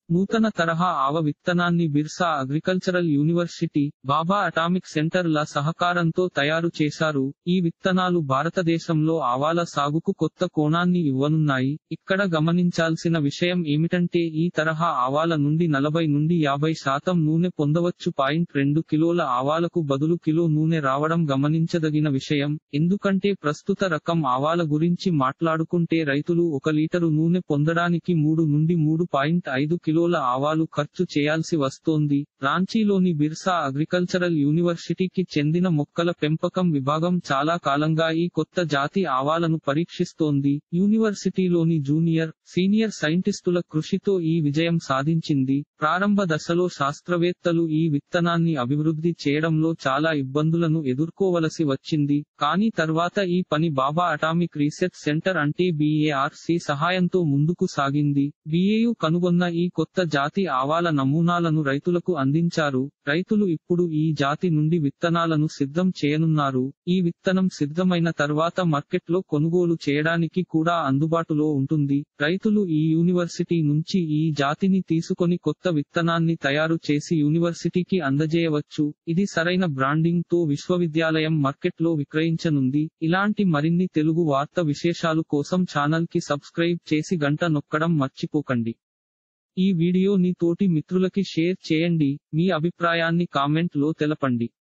నూతన తరహా ఆవ విత్తనాన్ని Birsa agricultural university Baba atomic centre ల సహకారంతో తయారు చేశారు ఈ విత్తనాలు భారతదేశంలో ఆవాల సాగుకు కొత్త కోణాన్ని ఇవ్వనున్నాయి ఇక్కడ గమనించాల్సిన విషయం ఏమిటంటే ఈ తరహా ఆవాల నుండి నలభై నుండి యాభై శాతం నూనె పొందవచ్చు పాయింట్ రెండు కిలోల ఆవాలకు బదులు కిలో నూనె రావడం గమనించదగిన విషయం ఎందుకంటే ప్రస్తుత రకం ఆవాల గురించి మాట్లాడుకుంటే రైతులు ఒక లీటరు నూనె పొందడానికి మూడు నుండి మూడు పాయింట్ ఐదు కిలోల ఆవాలు ఖర్చు చేయాల్సి వస్తోంది రాంచీలోని బిర్సా అగ్రికల్చరల్ యూనివర్సిటీకి చెందిన మొక్కల పెంపకం విభాగం చాలా కాలంగా ఈ కొత్త జాతి ఆవాలను పరీక్షిస్తోంది యూనివర్సిటీలోని జూనియర్ సీనియర్ సైంటిస్టుల కృషితో ఈ విజయం సాధించింది ప్రారంభ దశలో శాస్త్రవేత్తలు ఈ విత్తనాన్ని అభివృద్ధి చేయడంలో చాలా ఇబ్బందులను ఎదుర్కోవలసి వచ్చింది కానీ తర్వాత ఈ పని బాబా అటామిక్ రీసెర్చ్ సెంటర్ అంటే బీఏఆర్సి సహాయంతో ముందుకు సాగింది బిఏయు కనుగొన్న ఈ కొత్త జాతి ఆవాల నమూనాలను రైతులకు అందించారు రైతులు ఇప్పుడు ఈ జాతి నుండి విత్తనాలను సిద్ధం చేయనున్నారు ఈ విత్తనం సిద్ధమైన తర్వాత మార్కెట్లో కొనుగోలు చేయడానికి కూడా అందుబాటులో ఉంటుంది రైతులు ఈ యూనివర్సిటీ నుంచి ఈ జాతిని తీసుకొని కొత్త విత్తనాన్ని తయారు చేసి యూనివర్సిటీకి అందజేయవచ్చు ఇది సరైన బ్రాండింగ్ తో విశ్వవిద్యాలయం మార్కెట్లో విక్రయించనుంది ఇలాంటి మరిన్ని తెలుగు వార్త విశేషాలు కోసం ఛానల్ కి సబ్స్క్రైబ్ చేసి గంట నొక్కడం మర్చిపోకండి ఈ వీడియోని తోటి మిత్రులకి షేర్ చేయండి మీ అభిప్రాయాన్ని కామెంట్ లో తెలపండి